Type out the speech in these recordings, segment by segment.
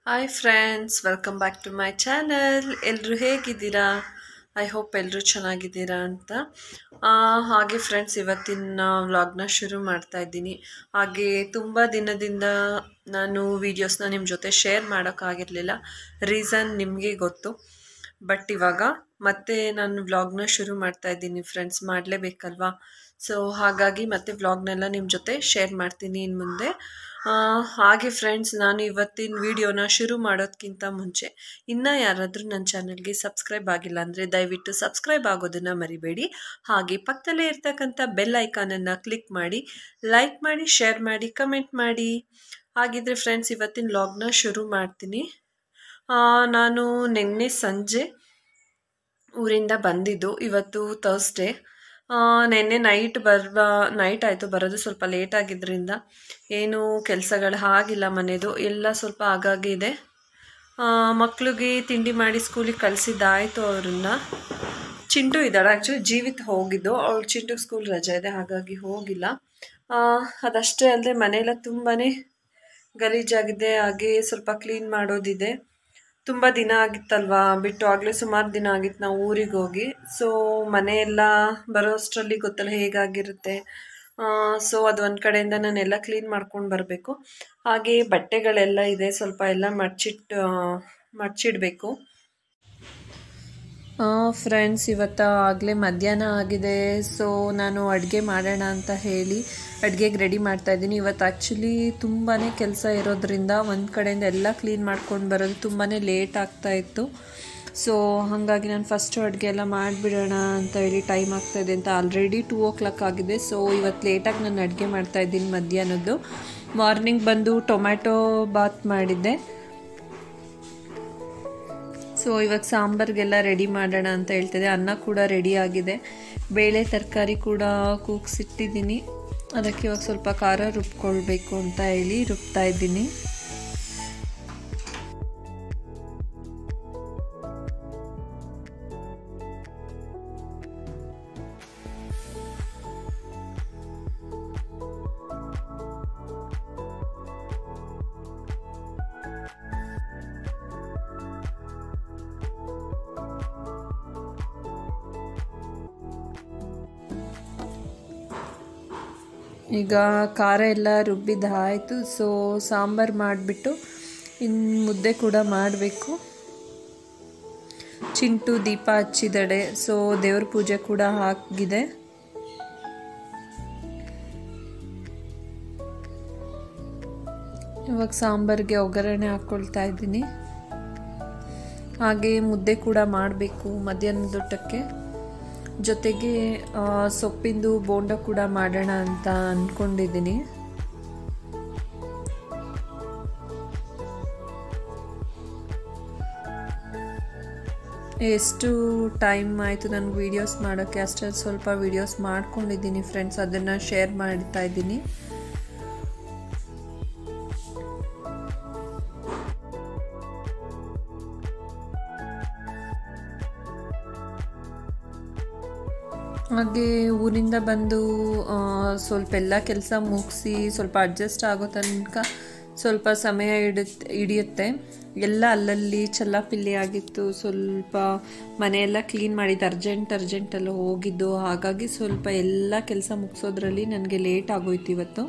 hi friends welcome back to my channel ಎಲ್ಲರೂ ಹೇಗಿದ್ದೀರಾ I hope ಎಲ್ಲರೂ ಚೆನ್ನಾಗಿದ್ದೀರಾ ಅಂತ ಆ, ಹಾಗೆ ಫ್ರೆಂಡ್ಸ್ ಇವತ್ತಿನ ವ್ಲಾಗ್ನ ಶುರು ಮಾಡ್ತಾ ಇದ್ದೀನಿ ಹಾಗೆ ತುಂಬ ದಿನದಿಂದ ನಾನು ವೀಡಿಯೋಸ್ನ ನಿಮ್ಮ ಜೊತೆ ಶೇರ್ ಮಾಡೋಕ್ಕಾಗಿರಲಿಲ್ಲ ರೀಸನ್ ನಿಮಗೆ ಗೊತ್ತು ಬಟ್ ಇವಾಗ ಮತ್ತೆ ನಾನು ವ್ಲಾಗ್ನ ಶುರು ಮಾಡ್ತಾ ಇದ್ದೀನಿ ಫ್ರೆಂಡ್ಸ್ ಮಾಡಲೇಬೇಕಲ್ವಾ ಸೊ ಹಾಗಾಗಿ ಮತ್ತೆ ವ್ಲಾಗ್ನೆಲ್ಲ ನಿಮ್ಮ ಜೊತೆ ಶೇರ್ ಮಾಡ್ತೀನಿ ಇನ್ನು ಮುಂದೆ ಆ, ಹಾಗೆ ಫ್ರೆಂಡ್ಸ್ ನಾನು ಇವತ್ತಿನ ವಿಡಿಯೋನ ಶುರು ಮಾಡೋದಕ್ಕಿಂತ ಮುಂಚೆ ಇನ್ನೂ ಯಾರಾದರೂ ನನ್ನ ಚಾನಲ್ಗೆ ಸಬ್ಸ್ಕ್ರೈಬ್ ಆಗಿಲ್ಲ ಅಂದರೆ ದಯವಿಟ್ಟು ಸಬ್ಸ್ಕ್ರೈಬ್ ಆಗೋದನ್ನು ಮರಿಬೇಡಿ ಹಾಗೆ ಪಕ್ಕದಲ್ಲೇ ಇರ್ತಕ್ಕಂಥ ಬೆಲ್ ಐಕಾನನ್ನು ಕ್ಲಿಕ್ ಮಾಡಿ ಲೈಕ್ ಮಾಡಿ ಶೇರ್ ಮಾಡಿ ಕಮೆಂಟ್ ಮಾಡಿ ಹಾಗಿದ್ರೆ ಫ್ರೆಂಡ್ಸ್ ಇವತ್ತಿನ ವ್ಲಾಗ್ನ ಶುರು ಮಾಡ್ತೀನಿ ಆ, ನಾನು ನಿನ್ನೆ ಸಂಜೆ ಊರಿಂದ ಬಂದಿದ್ದು ಇವತ್ತು ಥರ್ಸ್ಡೇ ನಿನ್ನೆ ನೈಟ್ ಬರುವ ನೈಟ್ ಆಯಿತು ಬರೋದು ಸ್ವಲ್ಪ ಲೇಟ್ ಆಗಿದ್ದರಿಂದ ಏನು ಕೆಲಸಗಳು ಆಗಿಲ್ಲ ಮನೆಯದು ಎಲ್ಲ ಸ್ವಲ್ಪ ಆಗಾಗ್ಗೆ ಇದೆ ಮಕ್ಳಿಗೆ ತಿಂಡಿ ಮಾಡಿ ಸ್ಕೂಲಿಗೆ ಕಳಿಸಿದ್ದಾಯಿತು ಅವ್ರನ್ನ ಚಿಂಟು ಇದ್ದಾಳೆ ಆ್ಯಕ್ಚುಲಿ ಜೀವಿತ್ ಹೋಗಿದ್ದು ಅವಳು ಚಿಂಟು ಸ್ಕೂಲ್ ರಜೆ ಇದೆ ಹಾಗಾಗಿ ಹೋಗಿಲ್ಲ ಆ, ಅದಷ್ಟೇ ಅಲ್ಲದೆ ಮನೆಯೆಲ್ಲ ತುಂಬಾ ಗಲೀಜಾಗಿದೆ ಹಾಗೆ ಸ್ವಲ್ಪ ಕ್ಲೀನ್ ಮಾಡೋದಿದೆ ತುಂಬ ದಿನ ಆಗಿತ್ತಲ್ವಾ ಬಿಟ್ಟು ಆಗಲೇ ಸುಮಾರು ದಿನ ಆಗಿತ್ತು ನಾವು ಊರಿಗೆ ಹೋಗಿ ಸೊ ಮನೆಯೆಲ್ಲ ಬರೋ ಅಷ್ಟರಲ್ಲಿ ಗೊತ್ತಲ್ಲ ಹೇಗಾಗಿರುತ್ತೆ ಸೊ ಅದು ಒಂದು ಕಡೆಯಿಂದ ನಾನೆಲ್ಲ ಕ್ಲೀನ್ ಮಾಡ್ಕೊಂಡು ಬರಬೇಕು ಹಾಗೆ ಬಟ್ಟೆಗಳೆಲ್ಲ ಇದೆ ಸ್ವಲ್ಪ ಎಲ್ಲ ಮಡ್ಚಿಟ್ಟು ಮಡ್ಚಿಡಬೇಕು ಫ್ರೆಂಡ್ಸ್ ಇವತ್ತು ಆಗಲೇ ಮಧ್ಯಾಹ್ನ ಆಗಿದೆ ಸೊ ನಾನು ಅಡುಗೆ ಮಾಡೋಣ ಅಂತ ಹೇಳಿ ಅಡುಗೆಗೆ ರೆಡಿ ಮಾಡ್ತಾ ಇದ್ದೀನಿ ಇವತ್ತು ಆ್ಯಕ್ಚುಲಿ ತುಂಬಾ ಕೆಲಸ ಇರೋದ್ರಿಂದ ಒಂದು ಕಡೆಯಿಂದ ಎಲ್ಲ ಕ್ಲೀನ್ ಮಾಡ್ಕೊಂಡು ಬರೋದು ತುಂಬಾ ಲೇಟ್ ಆಗ್ತಾ ಇತ್ತು ಸೊ ಹಾಗಾಗಿ ನಾನು ಫಸ್ಟು ಅಡುಗೆ ಎಲ್ಲ ಮಾಡಿಬಿಡೋಣ ಅಂತ ಹೇಳಿ ಟೈಮ್ ಆಗ್ತಾಯಿದೆ ಅಂತ ಆಲ್ರೆಡಿ ಟೂ ಓ ಕ್ಲಾಕ್ ಆಗಿದೆ ಸೊ ಇವತ್ತು ಲೇಟಾಗಿ ನಾನು ಅಡುಗೆ ಮಾಡ್ತಾ ಇದ್ದೀನಿ ಮಧ್ಯಾಹ್ನದ್ದು ಮಾರ್ನಿಂಗ್ ಬಂದು ಟೊಮ್ಯಾಟೊ ಬಾತ್ ಮಾಡಿದ್ದೆ ಸೊ ಇವಾಗ ಸಾಂಬಾರಿಗೆಲ್ಲ ರೆಡಿ ಮಾಡೋಣ ಅಂತ ಹೇಳ್ತಿದೆ ಅನ್ನ ಕೂಡ ರೆಡಿ ಆಗಿದೆ ಬೇಳೆ ತರಕಾರಿ ಕೂಡ ಕೂಗ್ಸಿಟ್ಟಿದ್ದೀನಿ ಅದಕ್ಕೆ ಇವಾಗ ಸ್ವಲ್ಪ ಖಾರ ರುಬ್ಕೊಳ್ಬೇಕು ಅಂತ ಹೇಳಿ ರುಬ್ತಾ ಇದ್ದೀನಿ ಈಗ ಖಾರ ಎಲ್ಲ ರುಬ್ಬಿದ್ದಾಯಿತು ಸೊ ಸಾಂಬಾರು ಮಾಡಿಬಿಟ್ಟು ಇನ್ನು ಮುದ್ದೆ ಕೂಡ ಮಾಡಬೇಕು ಚಿಂಟು ದೀಪ ಹಚ್ಚಿದಡೆ ಸೊ ದೇವ್ರ ಪೂಜೆ ಕೂಡ ಆಗಿದೆ ಇವಾಗ ಸಾಂಬಾರಿಗೆ ಒಗ್ಗರಣೆ ಹಾಕ್ಕೊಳ್ತಾ ಇದ್ದೀನಿ ಹಾಗೆ ಮುದ್ದೆ ಕೂಡ ಮಾಡಬೇಕು ಮಧ್ಯಾಹ್ನದ ಊಟಕ್ಕೆ ಜೊತೆಗೆ ಆ, ಸೊಪ್ಪಿಂದು ಬೋಂಡ ಕೂಡ ಮಾಡೋಣ ಅಂತ ಅಂದ್ಕೊಂಡಿದ್ದೀನಿ ಎಷ್ಟು ಟೈಮ್ ಆಯಿತು ನನಗೆ ವೀಡಿಯೋಸ್ ಮಾಡೋಕ್ಕೆ ಅಷ್ಟೇ ಸ್ವಲ್ಪ ವೀಡಿಯೋಸ್ ಮಾಡ್ಕೊಂಡಿದ್ದೀನಿ ಫ್ರೆಂಡ್ಸ್ ಅದನ್ನು ಶೇರ್ ಮಾಡ್ತಾ ಇದ್ದೀನಿ ಹಾಗೆ ಊರಿಂದ ಬಂದು ಆ, ಸ್ವಲ್ಪ ಎಲ್ಲ ಕೆಲಸ ಮುಗಿಸಿ ಸ್ವಲ್ಪ ಅಡ್ಜಸ್ಟ್ ಆಗೋ ತನಕ ಸ್ವಲ್ಪ ಸಮಯ ಹಿಡಿತ್ ಹಿಡಿಯುತ್ತೆ ಎಲ್ಲ ಅಲ್ಲಲ್ಲಿ ಚಲ್ಲಾಪಿಲ್ಲಿ ಆಗಿತ್ತು ಸ್ವಲ್ಪ ಮನೆಯೆಲ್ಲ ಕ್ಲೀನ್ ಮಾಡಿದ್ದು ಅರ್ಜೆಂಟ್ ಅರ್ಜೆಂಟಲ್ಲಿ ಹೋಗಿದ್ದು ಹಾಗಾಗಿ ಸ್ವಲ್ಪ ಎಲ್ಲ ಕೆಲಸ ಮುಗಿಸೋದ್ರಲ್ಲಿ ನನಗೆ ಲೇಟ್ ಆಗೋಯ್ತು ಇವತ್ತು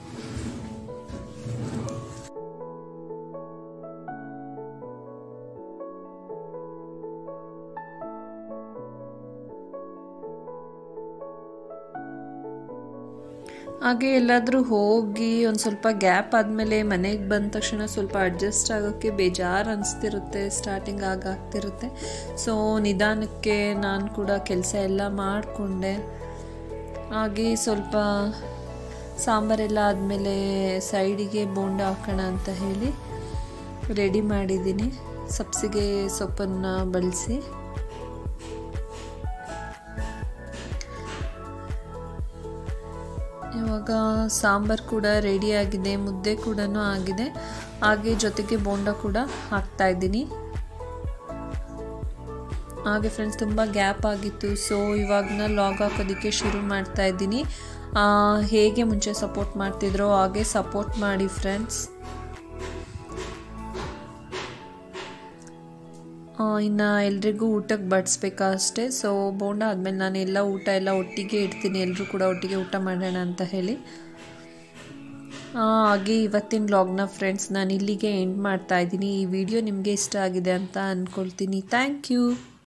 ಹಾಗೆ ಎಲ್ಲಾದರೂ ಹೋಗಿ ಒಂದು ಸ್ವಲ್ಪ ಗ್ಯಾಪ್ ಆದಮೇಲೆ ಮನೆಗೆ ಬಂದ ತಕ್ಷಣ ಸ್ವಲ್ಪ ಅಡ್ಜಸ್ಟ್ ಆಗೋಕ್ಕೆ ಬೇಜಾರು ಅನಿಸ್ತಿರುತ್ತೆ ಸ್ಟಾರ್ಟಿಂಗ್ ಆಗಾಗ್ತಿರುತ್ತೆ ಸೊ ನಿಧಾನಕ್ಕೆ ನಾನು ಕೂಡ ಕೆಲಸ ಎಲ್ಲ ಮಾಡಿಕೊಂಡೆ ಹಾಗೆ ಸ್ವಲ್ಪ ಸಾಂಬಾರೆಲ್ಲ ಆದಮೇಲೆ ಸೈಡಿಗೆ ಬೋಂಡ ಹಾಕೋಣ ಅಂತ ಹೇಳಿ ರೆಡಿ ಮಾಡಿದ್ದೀನಿ ಸಬ್ಸಿಗೆ ಸೊಪ್ಪನ್ನು ಬಳಸಿ ಇವಾಗ ಸಾಂಬಾರು ಕೂಡ ರೆಡಿ ಆಗಿದೆ ಮುದ್ದೆ ಕೂಡ ಆಗಿದೆ ಹಾಗೆ ಜೊತೆಗೆ ಬೋಂಡ ಕೂಡ ಹಾಕ್ತಾ ಇದ್ದೀನಿ ಹಾಗೆ ಫ್ರೆಂಡ್ಸ್ ತುಂಬ ಗ್ಯಾಪ್ ಆಗಿತ್ತು ಸೊ ಇವಾಗ ನಾನು ಲಾಗ್ ಹಾಕೋದಕ್ಕೆ ಶುರು ಮಾಡ್ತಾ ಇದ್ದೀನಿ ಆ, ಹೇಗೆ ಮುಂಚೆ ಸಪೋರ್ಟ್ ಮಾಡ್ತಿದ್ರೋ ಹಾಗೆ ಸಪೋರ್ಟ್ ಮಾಡಿ ಫ್ರೆಂಡ್ಸ್ ಇನ್ನು ಎಲ್ರಿಗೂ ಊಟಕ್ಕೆ ಬಡಿಸ್ಬೇಕಾ ಅಷ್ಟೇ ಸೊ ಬೋಂಡ ಆದಮೇಲೆ ನಾನು ಎಲ್ಲ ಊಟ ಎಲ್ಲ ಒಟ್ಟಿಗೆ ಇಡ್ತೀನಿ ಎಲ್ಲರೂ ಕೂಡ ಒಟ್ಟಿಗೆ ಊಟ ಮಾಡೋಣ ಅಂತ ಹೇಳಿ ಹಾಗೆ ಇವತ್ತಿನ ವ್ಲಾಗ್ನ ಫ್ರೆಂಡ್ಸ್ ನಾನು ಇಲ್ಲಿಗೆ ಎಂಡ್ ಮಾಡ್ತಾ ಇದ್ದೀನಿ ಈ ವಿಡಿಯೋ ನಿಮಗೆ ಇಷ್ಟ ಆಗಿದೆ ಅಂತ ಅಂದ್ಕೊಳ್ತೀನಿ ಥ್ಯಾಂಕ್ ಯು